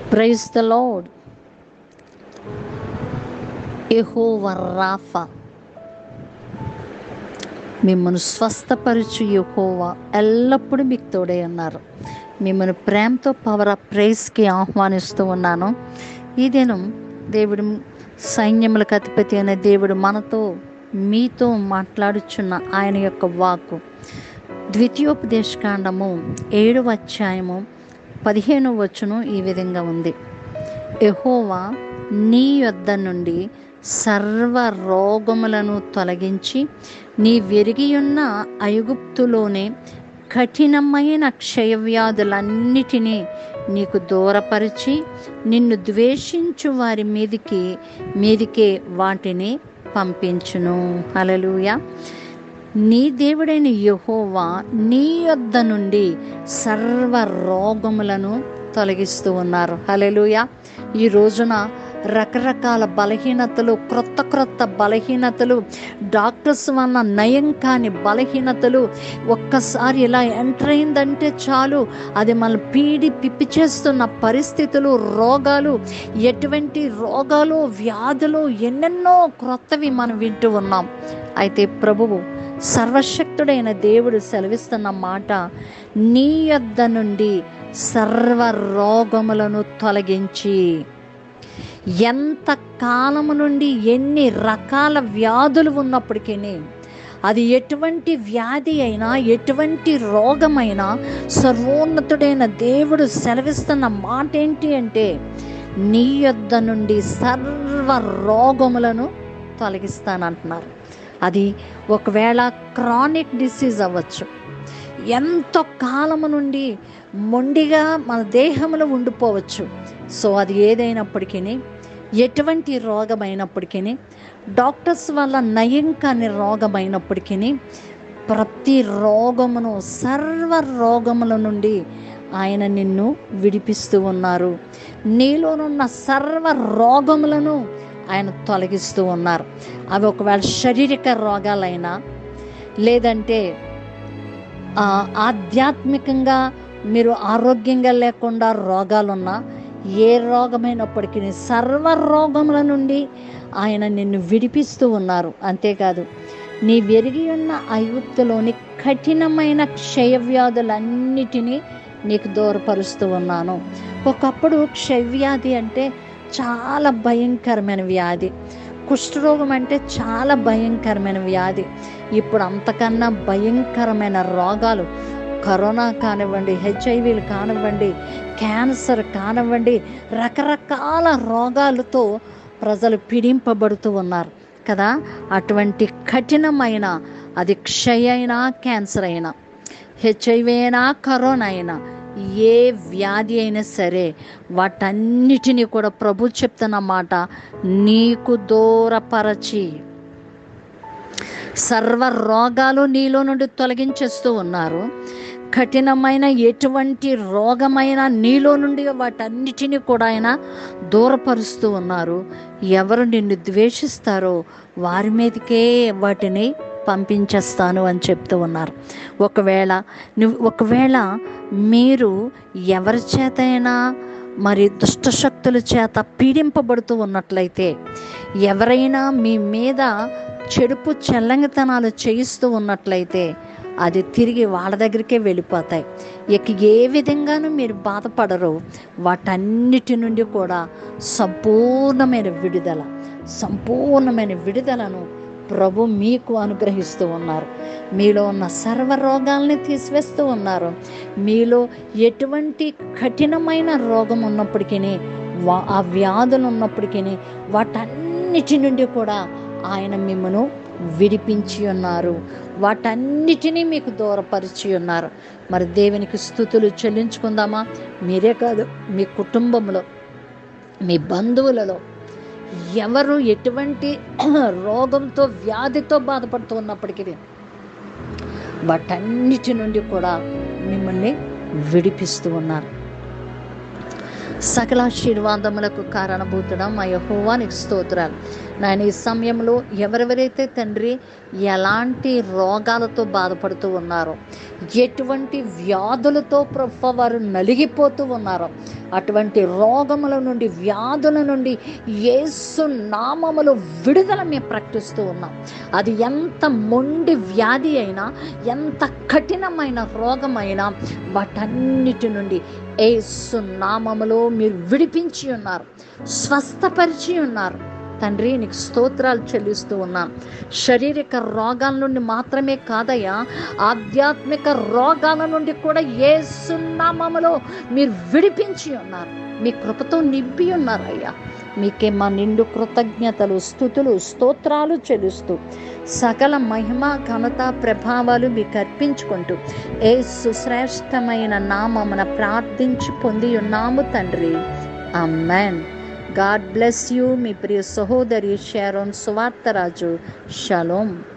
praise the Lord Jehovah Rapha మిమ్మల్ని స్వస్థపరచు యెహోవా ఎల్లప్పుడూ మీకు తోడే ఉన్నారు మిమ్మల్ని ప్రేమతో పవర్ ఆఫ్ ప్రైజ్కి ఆహ్వానిస్తూ ఉన్నాను ఈ దినం దేవుడు సైన్యములకు అధిపతి అనే దేవుడు మనతో మీతో మాట్లాడుచున్న ఆయన యొక్క వాక్కు ద్వితీయోపదేశకాండము ఏడవ అధ్యాయము పదిహేను వచ్చును ఈ విధంగా ఉంది ఎహోవా నీ యొద్ద నుండి సర్వ రోగములను తొలగించి నీ విరిగియున్న ఐగుప్తులోనే కఠినమైన క్షయవ్యాధులన్నిటినీ నీకు దూరపరిచి నిన్ను ద్వేషించు వారి మీదికి మీదికే వాటిని పంపించును హలలుయ నీ దేవుడైన యహోవా నీ యొద్ద నుండి సర్వ రోగములను తొలగిస్తూ ఉన్నారు హలెలుయ ఈ రోజున రకరకాల బలహీనతలు క్రొత్త క్రొత్త బలహీనతలు డాక్టర్స్ వల్ల నయం కాని బలహీనతలు ఒక్కసారి ఇలా ఎంటర్ అయిందంటే చాలు అది మన పీడి పిప్పి చేస్తున్న పరిస్థితులు రోగాలు ఎటువంటి రోగాలు వ్యాధులు ఎన్నెన్నో క్రొత్తవి మనం వింటూ ఉన్నాం అయితే ప్రభువు సర్వశక్తుడైన దేవుడు సెలవిస్తున్న మాట నీ యొద్ద నుండి సర్వ రోగములను తొలగించి ఎంత కాలము నుండి ఎన్ని రకాల వ్యాధులు ఉన్నప్పటికీ అది ఎటువంటి వ్యాధి అయినా ఎటువంటి రోగమైనా సర్వోన్నతుడైన దేవుడు సెలవిస్తున్న మాట ఏంటి అంటే నీ యొద్ద నుండి సర్వ రోగములను తొలగిస్తానంటున్నారు అది ఒకవేళ క్రానిక్ డిసీజ్ అవ్వచ్చు ఎంతో కాలము నుండి మొండిగా మన దేహంలో ఉండిపోవచ్చు సో అది ఏదైనప్పటికీ ఎటువంటి రోగమైనప్పటికీ డాక్టర్స్ వల్ల నయం కాని రోగమైనప్పటికీ ప్రతి రోగమును సర్వ రోగముల నుండి ఆయన నిన్ను విడిపిస్తూ ఉన్నారు నీలోనున్న సర్వ రోగములను ఆయన తొలగిస్తూ ఉన్నారు అవి ఒకవేళ శారీరక రోగాలైనా లేదంటే ఆధ్యాత్మికంగా మీరు ఆరోగ్యంగా లేకుండా రోగాలున్నా ఏ రోగమైనప్పటికీ సర్వ రోగముల నుండి ఆయన నిన్ను విడిపిస్తూ ఉన్నారు అంతేకాదు నీ వెరిగి ఉన్న ఐగుప్తులోని కఠినమైన క్షయవ్యాధులన్నిటినీ నీకు దూరపరుస్తూ ఉన్నాను ఒకప్పుడు క్షయవ్యాధి అంటే చాలా భయంకరమైన వ్యాధి కుష్ఠరోగం అంటే చాలా భయంకరమైన వ్యాధి ఇప్పుడు అంతకన్నా భయంకరమైన రోగాలు కరోనా కానివ్వండి హెచ్ఐవీలు కానివ్వండి క్యాన్సర్ కానివ్వండి రకరకాల రోగాలతో ప్రజలు పీడింపబడుతూ ఉన్నారు కదా అటువంటి కఠినమైన అది క్షయ అయినా క్యాన్సర్ అయినా హెచ్ఐవి అయినా కరోనా అయినా ఏ వ్యాధి అయినా సరే వాటన్నిటినీ కూడా ప్రభు చెప్తున్న మాట నీకు దూరపరచి సర్వ రోగాలు నీలో నుండి తొలగించేస్తూ ఉన్నారు కఠినమైన ఎటువంటి రోగమైన నీలో నుండి వాటన్నిటిని కూడా ఆయన దూరపరుస్తూ ఉన్నారు ఎవరు నిన్ను ద్వేషిస్తారో వారి మీదకే వాటిని పంపించేస్తాను అని చెప్తూ ఉన్నారు ఒకవేళ నువ్వు ఒకవేళ మీరు ఎవరి చేతైనా మరి దుష్టశక్తుల చేత పీడింపబడుతూ ఉన్నట్లయితే ఎవరైనా మీ మీద చెడుపు చెల్లంగితనాలు చేయిస్తూ ఉన్నట్లయితే అది తిరిగి వాళ్ళ దగ్గరికే వెళ్ళిపోతాయి ఇక ఏ విధంగానూ మీరు బాధపడరు వాటన్నిటి నుండి కూడా సంపూర్ణమైన విడుదల సంపూర్ణమైన విడుదలను ప్రభు మీకు అనుగ్రహిస్తూ ఉన్నారు మీలో ఉన్న సర్వ రోగాల్ని తీసివేస్తూ ఉన్నారు మీలో ఎటువంటి కఠినమైన రోగం ఉన్నప్పటికీ ఆ వ్యాధులు ఉన్నప్పటికీ వాటన్నిటి నుండి కూడా ఆయన మిమ్మను విడిపించి ఉన్నారు వాటన్నిటినీ మీకు దూరపరిచి ఉన్నారు మరి దేవునికి స్థుతులు చెల్లించుకుందామా మీరే కాదు మీ కుటుంబంలో మీ బంధువులలో ఎవరు ఎటువంటి రోగంతో వ్యాధితో బాధపడుతూ ఉన్నప్పటికీ వాటన్నిటి నుండి కూడా మిమ్మల్ని విడిపిస్తూ ఉన్నారు సకలాశీర్వాదములకు కారణభూతుడం మా యహోవానికి స్తోత్రాలు నాయన ఈ సమయంలో ఎవరెవరైతే తండ్రి ఎలాంటి రోగాలతో బాధపడుతూ ఉన్నారో ఎటువంటి వ్యాధులతో ప్రభ వారు నలిగిపోతూ ఉన్నారో అటువంటి రోగముల నుండి వ్యాధుల నుండి యేసు నామములు విడుదల మేము ప్రకటిస్తూ ఉన్నాం అది ఎంత మొండి వ్యాధి అయినా ఎంత కఠినమైన రోగమైనా వాటన్నిటి నుండి యేసు నామములో మీరు విడిపించి ఉన్నారు స్వస్థపరిచి ఉన్నారు తండ్రి నీకు స్తోత్రాలు చెల్లిస్తూ ఉన్నాను శారీరక రోగాల నుండి మాత్రమే కాదయ్యా ఆధ్యాత్మిక రోగాల నుండి కూడా ఏ సున్నామములో మీరు విడిపించి ఉన్నారు మీ కృపతో నింపి ఉన్నారు అయ్యా మీకే మా నిండు కృతజ్ఞతలు స్థుతులు స్తోత్రాలు చెల్లిస్తూ సకల మహిమ ఘనత ప్రభావాలు మీకు అర్పించుకుంటూ ఏ సుశ్రేష్టమైన నామమున ప్రార్థించి పొంది ఉన్నాము తండ్రి అమ్మాన్ గాడ్ బ్లెస్ యూ మీ ప్రియ సహోదరి షారోన్ సువార్తరాజు షలోం